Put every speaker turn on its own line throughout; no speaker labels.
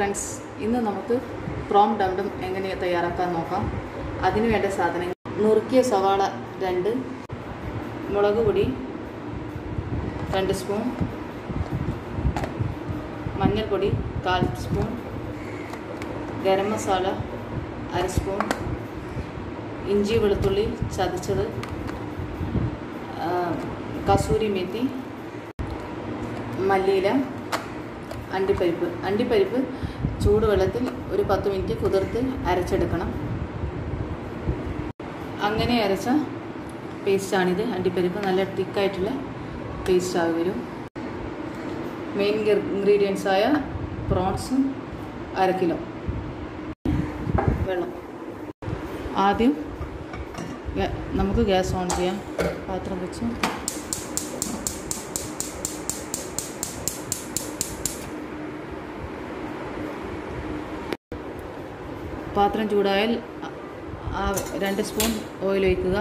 Friends ഇന്ന് നമുക്ക് PROM Dum Dum എങ്ങനെ തയ്യാറാക്കാൻ നോക്കാം അതിന് വേണ്ട സാധനങ്ങൾ നുറുക്കിയ സവാള രണ്ട് മുളക് പൊടി രണ്ട് സ്പൂൺ മഞ്ഞൾപ്പൊടി കാൽ സ്പൂൺ ഗരം മസാല അര സ്പൂൺ ഇഞ്ചി വെളുത്തുള്ളി ചതച്ചത് ആ, കസൂരി മെത്തി മല്ലിയില അണ്ടിപ്പരിപ്പ് അണ്ടിപ്പരിപ്പ് ചൂടുവെള്ളത്തിൽ ഒരു പത്ത് മിനിറ്റ് കുതിർത്ത് അരച്ചെടുക്കണം അങ്ങനെ അരച്ച പേസ്റ്റാണിത് അണ്ടിപ്പരിപ്പ് നല്ല തിക്കായിട്ടുള്ള പേസ്റ്റ് ആയി വരും മെയിൻ ഇൻഗ്രീഡിയൻസ് ആയ പ്രോൺസും അര കിലോ വെള്ളം ആദ്യം ഗ്യാ- നമുക്ക് ഗ്യാസ് ഓൺ ചെയ്യാം പാത്രം വെച്ച് പാത്രം ചൂടായാൽ ആ- ആ രണ്ട് സ്പൂൺ ഓയിൽ ഒഴിക്കുക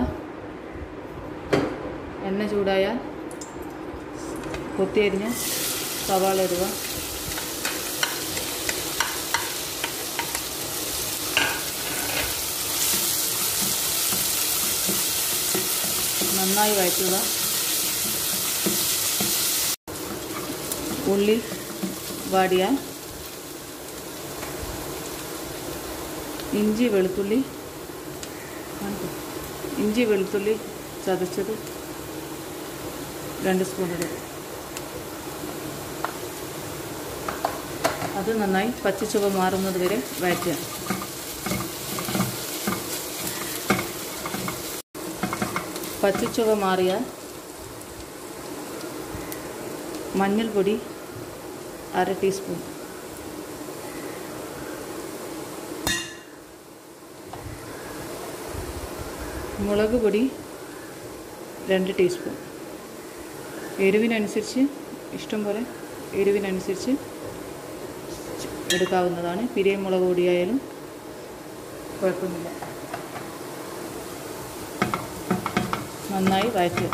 എണ്ണ ചൂടായാൽ കൊത്തിയരിഞ്ഞ് സവാള ഇടുക നന്നായി വഴറ്റുക ഉള്ളി വാടിയാൽ ഇഞ്ചി വെളുത്തുള്ളി കാണിക്കൂ. ഇഞ്ചി വെളുത്തുള്ളി ചതച്ചത് രണ്ട് സ്പൂൺ ഇടും അത് നന്നായി പച്ചച്ചുവ മാറുന്നത് വരെ വഴറ്റുക പച്ചച്ചുവ മാറിയാൽ മഞ്ഞൾപ്പൊടി അര ടീസ്പൂൺ മുളക് പൊടി രണ്ട് ടീസ്പൂൺ എരിവിനനുസരിച്ച് ഇഷ്ടം പോലെ എരിവിനനുസരിച്ച് എടുക്കാവുന്നതാണ് പിരിയ മുളക് പൊടിയായാലും കുഴപ്പമില്ല നന്നായി വഴറ്റുക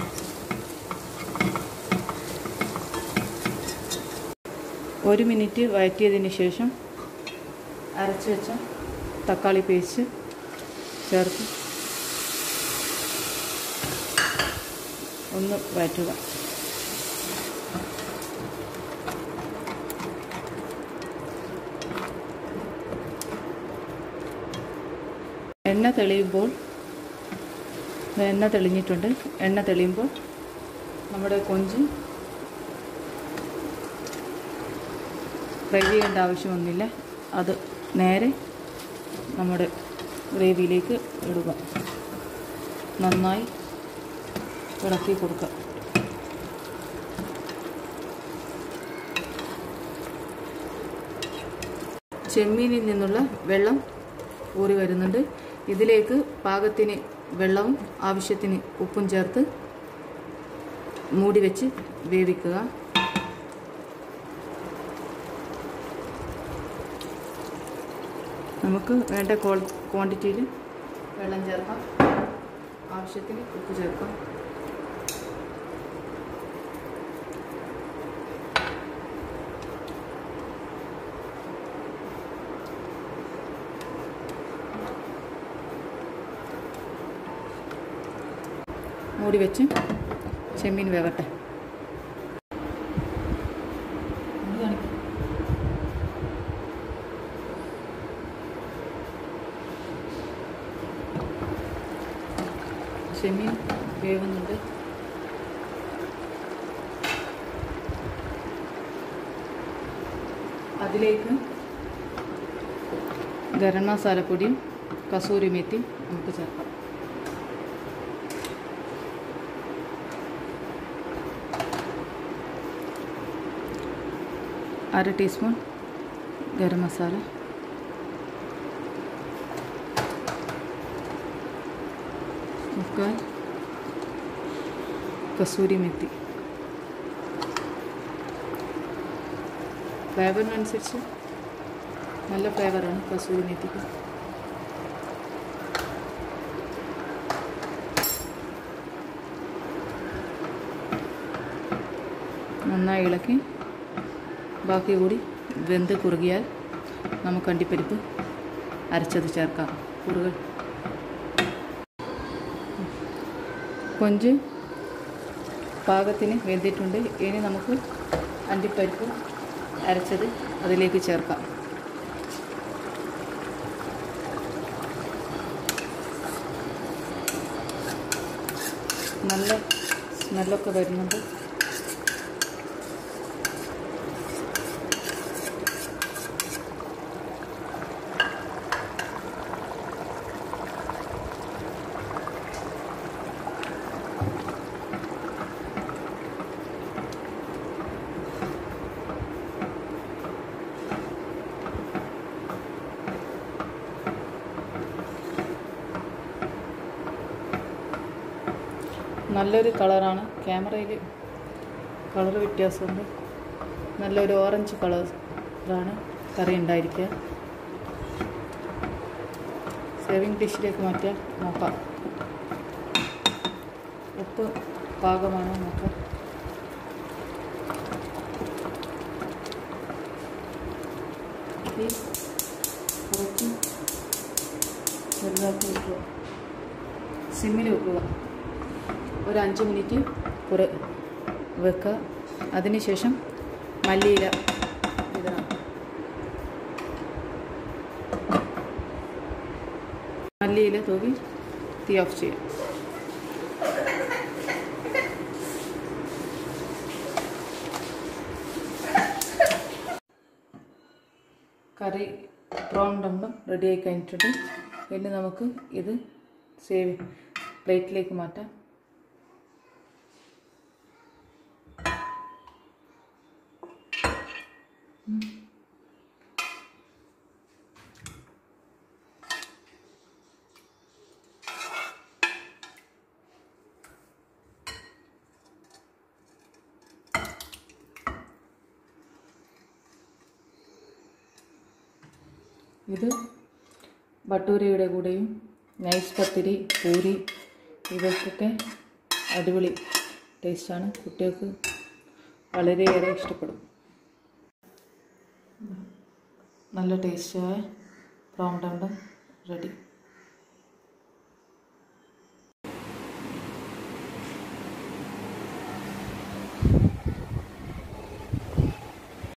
ഒരു മിനിറ്റ് വഴറ്റിയതിന് ശേഷം അരച്ച് വെച്ച തക്കാളി പേസ്റ്റ് ചേർത്ത് ഒന്ന് വഴറ്റുക എണ്ണ തെളിയുമ്പോൾ ദേ എണ്ണ തെളിഞ്ഞിട്ടുണ്ട് എണ്ണ തെളിയുമ്പോൾ നമ്മുടെ കൊഞ്ച് ഫ്രൈ ചെയ്യേണ്ട ആവശ്യമൊന്നുമില്ല അത് നേരെ നമ്മുടെ ഗ്രേവിയിലേക്ക് ഇടുക നന്നായി ഇളക്കി കൊടുക്കുക ചെമ്മീനിൽ നിന്നുള്ള വെള്ളം ഊറി വരുന്നുണ്ട് ഇതിലേക്ക് പാകത്തിന് വെള്ളവും ആവശ്യത്തിന് ഉപ്പും ചേർത്ത് മൂടി വെച്ച് വേവിക്കുക നമുക്ക് വേണ്ട ക്വാണ്ടിറ്റിയിൽ വെള്ളം ചേർക്കാം ആവശ്യത്തിന് ഉപ്പ് ചേർക്കാം മൂടി വെച്ച് ചെമ്മീൻ വേവട്ടെ ചെമ്മീൻ വേവുന്നുണ്ട് അതിലേക്ക് ഗരം മസാലപ്പൊടിയും കസൂരി മെത്തിയും നമുക്ക് ചേർക്കാം അര ടീസ്പൂൺ ഗരം മസാല മുക്കാൽ കസൂരി മെത്തി ഫ്ലേവറിനനുസരിച്ച് നല്ല ഫ്ലേവറാണ് കസൂരി മെത്തിക്ക് നന്നായി ഇളക്കി ബാക്കി കൂടി വെന്ത് കുറുകിയാൽ നമുക്ക് അണ്ടിപ്പരിപ്പ് അരച്ചത് ചേർക്കാം കുറുകൾ കൊഞ്ച് പാകത്തിന് വെന്തിട്ടുണ്ട് ഇനി നമുക്ക് അണ്ടിപ്പരിപ്പ് അരച്ചത് അതിലേക്ക് ചേർക്കാം നല്ല സ്മെല്ലൊക്കെ വരുന്നുണ്ട് നല്ലൊരു കളറാണ് ക്യാമറയിൽ കളർ വ്യത്യാസമുണ്ട് നല്ലൊരു ഓറഞ്ച് കളറാണ് കറി ഉണ്ടായിരിക്കുക സേവിങ് ഡിഷിലേക്ക് മാറ്റാൻ നോക്കാം ഉപ്പ് പാകമാണോ നോക്കാം തീ കുറച്ച് ചെറുതാക്കി വെക്കുക സിമ്മിൽ വെക്കുക ഒരു അഞ്ച് മിനിറ്റ് കുറ വെക്കുക അതിനുശേഷം മല്ലിയില ഇടണം മല്ലിയില തൂവി തീ ഓഫ് ചെയ്യാം കറി പ്രോൺ ഡമ്പം റെഡിയായി കഴിഞ്ഞിട്ടുണ്ട് ഇനി നമുക്ക് ഇത് സേവ് പ്ലേറ്റിലേക്ക് മാറ്റാം ഇത് ഭട്ടൂരയുടെ കൂടെയും നൈസ് പത്തിരി പൂരി ഇവയ്ക്കൊക്കെ അടിപൊളി ടേസ്റ്റാണ് കുട്ടികൾക്ക് വളരെയേറെ ഇഷ്ടപ്പെടും നല്ല ടേസ്റ്റായ പ്രോൺ ഡണ്ടം റെഡി